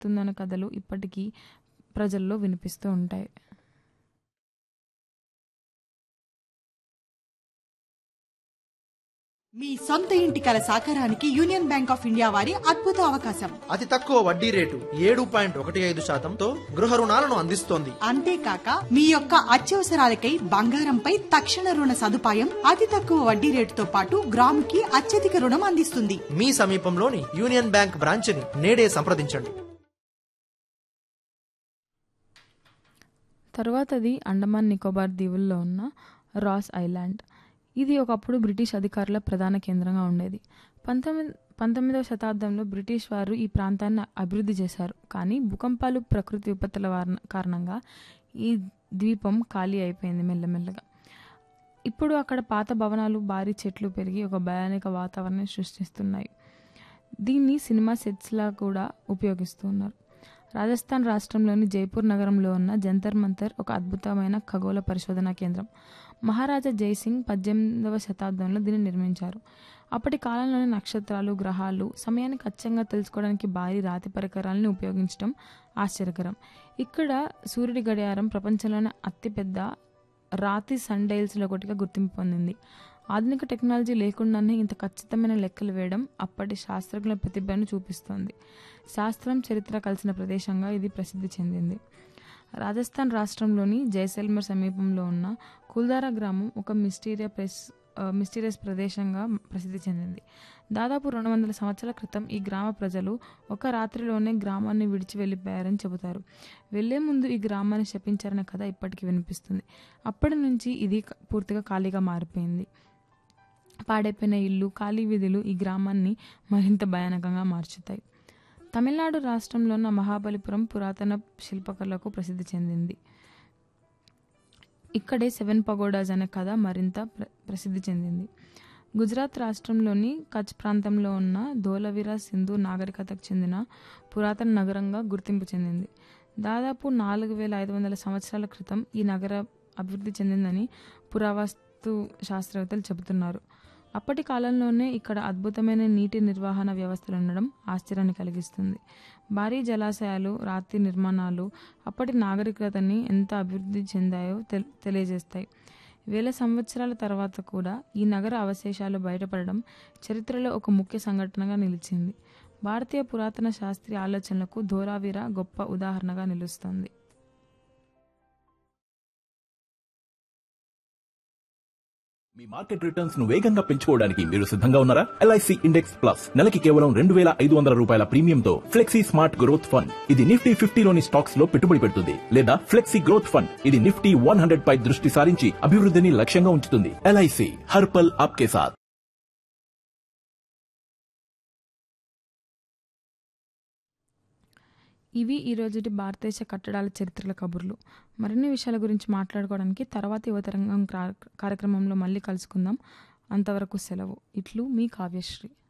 వస్తుందన్న కథలు ఇప్పటికీ ప్రజల్లో వినిపిస్తూ ఉంటాయి మీ సొంత ఇంటి కల సాకారానికి యూనియన్ బ్యాంక్ ఆఫ్ ఇండియా వారి అద్భుత అవకాశం అతి తక్కువ వడ్డీ రేటు ఏడు పాయింట్ ఒకటి ఐదు శాతంతో గృహ రుణాలను అందిస్తోంది అంతేకాక మీ యొక్క అత్యవసరాలకై బంగారంపై తక్షణ రుణ సదుపాయం అతి తక్కువ వడ్డీ రేటుతో పాటు గ్రాముకి అత్యధిక రుణం అందిస్తుంది మీ సమీపంలోని యూనియన్ బ్యాంక్ బ్రాంచ్ని నేడే సంప్రదించండి తరువాతది అండమాన్ నికోబార్ దీవుల్లో ఉన్న రాస్ ఐలాండ్ ఇది ఒకప్పుడు బ్రిటిష్ అధికారుల ప్రధాన కేంద్రంగా ఉండేది పంతొమ్మిది పంతొమ్మిదవ శతాబ్దంలో బ్రిటిష్ వారు ఈ ప్రాంతాన్ని అభివృద్ధి చేశారు కానీ భూకంపాలు ప్రకృతి విపత్తుల వారణ- కారణంగా ఈ ద్వీపం ఖాళీ అయిపోయింది మెల్లమెల్లగా ఇప్పుడు అక్కడ పాత భవనాలు భారీ చెట్లు పెరిగి ఒక భయానక వాతావరణం సృష్టిస్తున్నాయి దీన్ని సినిమా సెట్స్లా కూడా ఉపయోగిస్తున్నారు రాజస్థాన్ రాష్ట్రంలోని జైపూర్ నగరంలో ఉన్న జంతర్ మంతర్ ఒక అద్భుతమైన ఖగోళ పరిశోధనా కేంద్రం మహారాజా జైసింగ్ పద్దెనిమిదవ శతాబ్దంలో దీన్ని నిర్మించారు అప్పటి కాలంలోని నక్షత్రాలు గ్రహాలు సమయానికి అచ్చంగా తెలుసుకోవడానికి భారీ రాతి పరికరాలను ఉపయోగించడం ఆశ్చర్యకరం ఇక్కడ సూర్యుడి గడియారం ప్రపంచంలోనే అతిపెద్ద రాతి సన్ డైల్స్లో ఒకటిగా గుర్తింపు పొందింది ఆధునిక టెక్నాలజీ లేకుండానే ఇంత ఖచ్చితమైన లెక్కలు వేయడం అప్పటి శాస్త్రజ్ఞుల ప్రతిభను చూపిస్తోంది శాస్త్రం చరిత్ర కలిసిన ప్రదేశంగా ఇది ప్రసిద్ధి చెందింది రాజస్థాన్ రాష్ట్రంలోని జైసల్మర్ సమీపంలో ఉన్న కుల్దారా గ్రామం ఒక మిస్టీరియా ప్రెస్ ఆ, మిస్టీరియస్ ప్రదేశంగా ప్రసిద్ధి చెందింది దాదాపు రెండు వందల సంవత్సరాల క్రితం ఈ గ్రామ ప్రజలు ఒక రాత్రిలోనే గ్రామాన్ని విడిచి వెళ్ళిపోయారని చెబుతారు వెళ్లే ముందు ఈ గ్రామాన్ని శపించారనే కథ ఇప్పటికీ వినిపిస్తుంది అప్పటి నుంచి ఇది క- పూర్తిగా ఖాళీగా మారిపోయింది పాడైపోయిన ఇల్లు ఖాళీ వీధులు ఈ గ్రామాన్ని మరింత భయానకంగా మార్చుతాయి తమిళనాడు రాష్ట్రంలో ఉన్న మహాబలిపురం పురాతన శిల్పకళకు ప్రసిద్ధి చెందింది ఇక్కడే సెవెన్ పగోడాస్ అనే కథ మరింత ప్ర ప్రసిద్ధి చెందింది గుజరాత్ రాష్ట్రంలోని కచ్ ప్రాంతంలో ఉన్న ధోలవీరా సింధు నాగరికతకు చెందిన పురాతన నగరంగా గుర్తింపు చెందింది దాదాపు నాలుగు వేల ఐదు వందల సంవత్సరాల క్రితం ఈ నగర అభివృద్ధి చెందిందని పురావస్తు శాస్త్రవేత్తలు చెబుతున్నారు అప్పటి కాలంలోనే ఇక్కడ అద్భుతమైన నీటి నిర్వహణ వ్యవస్థలు ఉండడం ఆశ్చర్యాన్ని కలిగిస్తుంది భారీ జలాశయాలు రాతి నిర్మాణాలు అప్పటి నాగరికతని ఎంత అభివృద్ధి చెందాయో తెల్ తెలియజేస్తాయి వేల సంవత్సరాల తర్వాత కూడా ఈ నగర అవశేషాలు బయటపడడం చరిత్రలో ఒక ముఖ్య సంఘటనగా నిలిచింది భారతీయ పురాతన శాస్త్రీయ ఆలోచనలకు ధోరావీర గొప్ప ఉదాహరణగా నిలుస్తుంది మీ మార్కెట్ రిటర్న్స్ ను వేగంగా పెంచుకోవడానికి మీరు సిద్ధంగా ఉన్నారా ఎల్ఐసి ఇండెక్స్ ప్లస్ నెలకి కేవలం రెండు వేల ఐదు వందల రూపాయల ప్రీమియంతో ఫ్లెక్సీ స్మార్ట్ గ్రోత్ ఫండ్ ఇది నిఫ్టీ ఫిఫ్టీలోని స్టాక్స్ లో పెట్టుబడి పెడుతుంది లేదా ఫ్లెక్సీ గ్రోత్ ఫండ్ ఇది నిఫ్టీ వన్ హండ్రెడ్ పై దృష్టి సారించి అభివృద్ధిని లక్ష్యంగా ఉంచుతుంది ఎల్ఐసి హర్పల్ ఆప్కే సాథ్ ఇవి ఈ రోజుటి భారతదేశ కట్టడాల చరిత్రల కబుర్లు మరిన్ని విషయాల గురించి మాట్లాడుకోవడానికి తర్వాత యువతరంగం కార్యక్రమంలో మళ్ళీ కలుసుకుందాం అంతవరకు సెలవు ఇట్లు మీ కావ్యశ్రీ